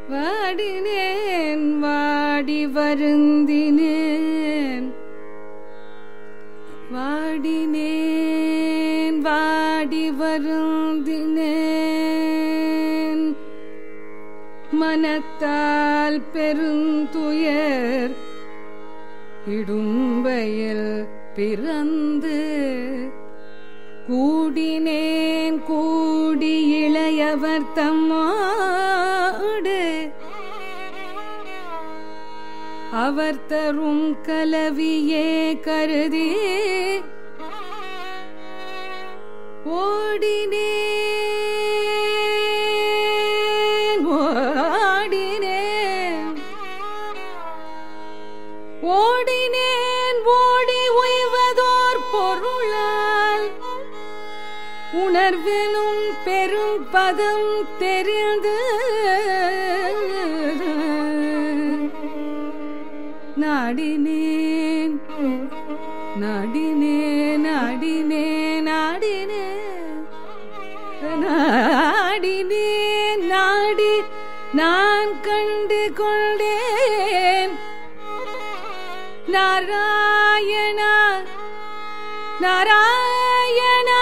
வாடினேன் வாடி வருந்தினேன் வாடினேன் வாடி வருந்தினேன் மனத்தால் பெருந்துயர் இடும்பையில் பிறந்து கூடினேன் கூடி இளையவர் தம்மாடு அவர் தரும் கலவியே கருதி ஓடினேன் ஓடினேன் ஓடினேன் ஓடி உய்வதோர் பொருளால் உணர்வினும் பெரும் பதம் தெரிந்து நாடினேன் நாடினேன் நாடினேன் நாடினேன் நாடினேன் நாடி நான் கண்டு கொண்டேன் நாராயணா நாராயணா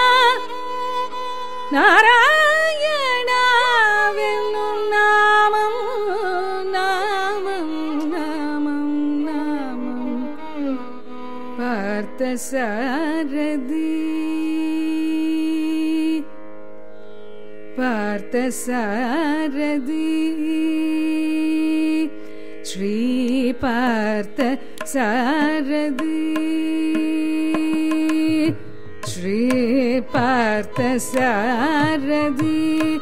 நாராயணாவென்னும் நாமம் நாமம் நாமம் நாமம் பார்த்த சாரதி பார்த்த சாரதி ஸ்ரீ பார்த்த சாரதி ஸ்ரீ பார்த்த சாரதி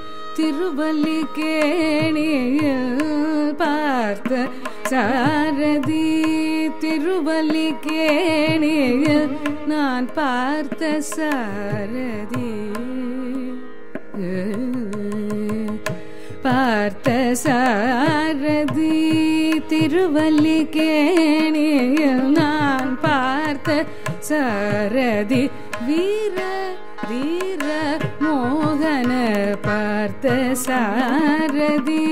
திருவல்லிக்கேணியில் பார்த்த சாரதி திருவல்லிக்கேணியில் நான் பார்த்த சாரதி பார்த்த சாரதி திருவல்லிக்கேணியில் நான் பார்த்த சாரதி வீர வீர மோகன பார்த்த சாரதி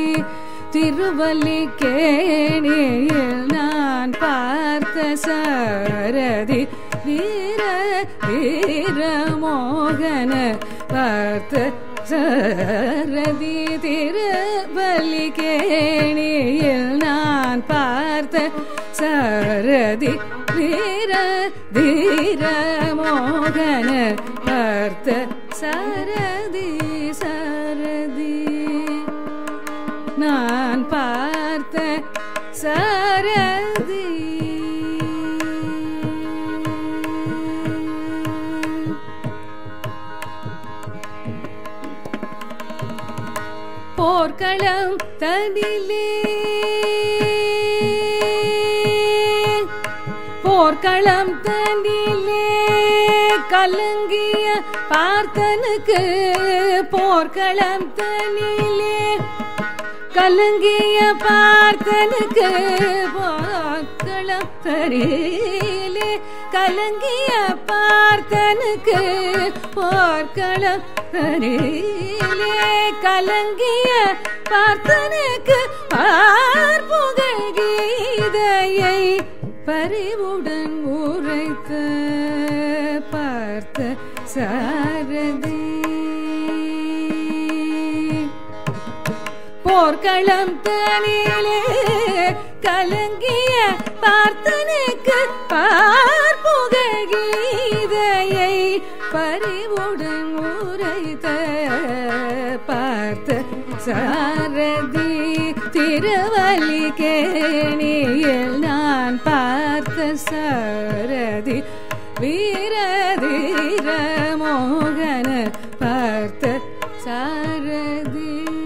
திருவல்லிக்கேணியில் நான் பார்த்த சாரதி வீர வீர மோகன பார்த்த சாரதி திருவல்லிக்கேணியில் நான் பார்த்த சாரதி வீர தீர மோகன பார்த்த சாரதி சாரதி நான் பார்த்த சாரதி போர்க்களம் தனிலே போர்க்களம் தனிலே கலங்கிய பார்த்தனுக்கு போர்க்களம் தனிலே கலங்கிய பார்த்தனுக்கு போர்க்களம் தனிலே கலங்கிய பார்த்தனுக்கு போர்க்களம் தனிலே கலங்கிய பார்த்தனுக்கு பார்ப்புகழ் கீதையை பறிவுடன் உரைத்த பார்த்த சாரதி போர்க்களம் தனிலே கலங்கிய பார்த்தனுக்கு பார்ப்புகழ் கீதையை பறிவுடன் உரைத்த பார்த்த சாரதி திருவல்லிக்கேணியில் நான் பார்த்த சாரதி வீர தீர மோகன பார்த்த சாரதி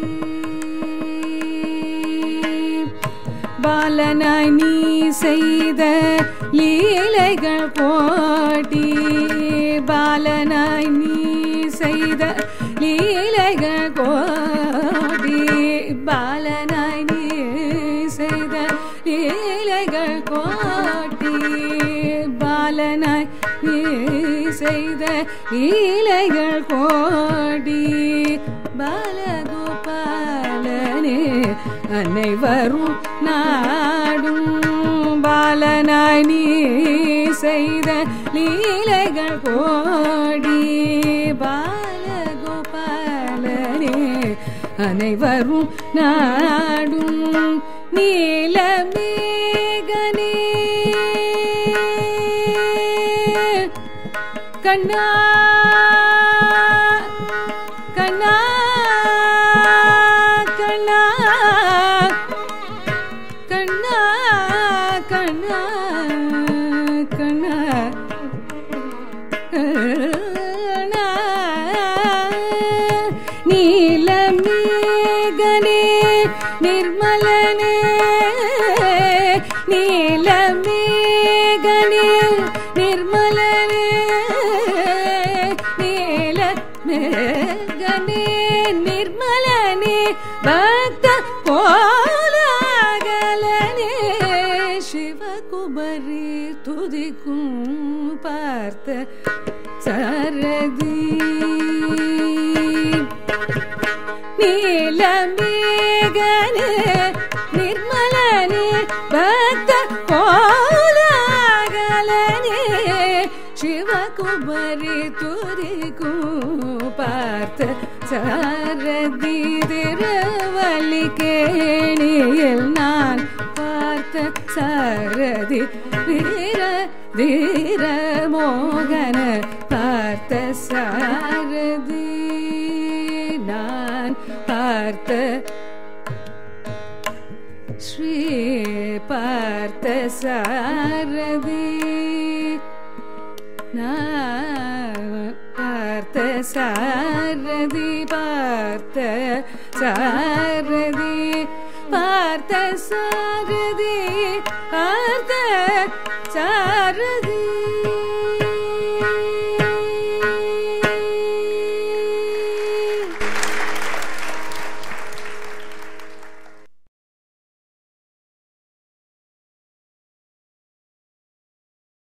பாலனாய் நீ செய்த லீலைகள் போட்டி பாலனாய் நீ செய்த லீலைகள் கோடி பாலனாய் நீ செய்த லீலைகள் கோட்டி பாலனாய் நீ செய்த லீலைகள் கோடி பாலகோபாலனே அனைவரும் நாடும் பாலனாய் நீ செய்த லீலைகள் கோடி பாலகோபாலனே அனைவரும் நாடும் நீலமேகனே கண்ணா கண்ணா கண்ணா கண்ணா கண்ணா கண்ணா கண்ணா நீலமேகனே நிர்மலனே நீலமேகனே நிர்மலனே நீலமேகனே நிர்மலனே பக்த போலாகலனே சிவகுமரி துதிக்கும் பார்த்த சரதி நீலமேகனே நிர்மலனே பக்த கோலாகலனே சிவகுமரி துதிக்கும் பார்த்த சாரதி திருவல்லிக்கேணியில் நான் பார்த்த சாரதி வீர வீர மோகன பார்த்த சாரதி நான் பார்த்த ஸ்ரீ பார்த்த சாரதி நான் பார்த்த சாரதி பார்த்த சாரதி பார்த்த சாரதி ஆ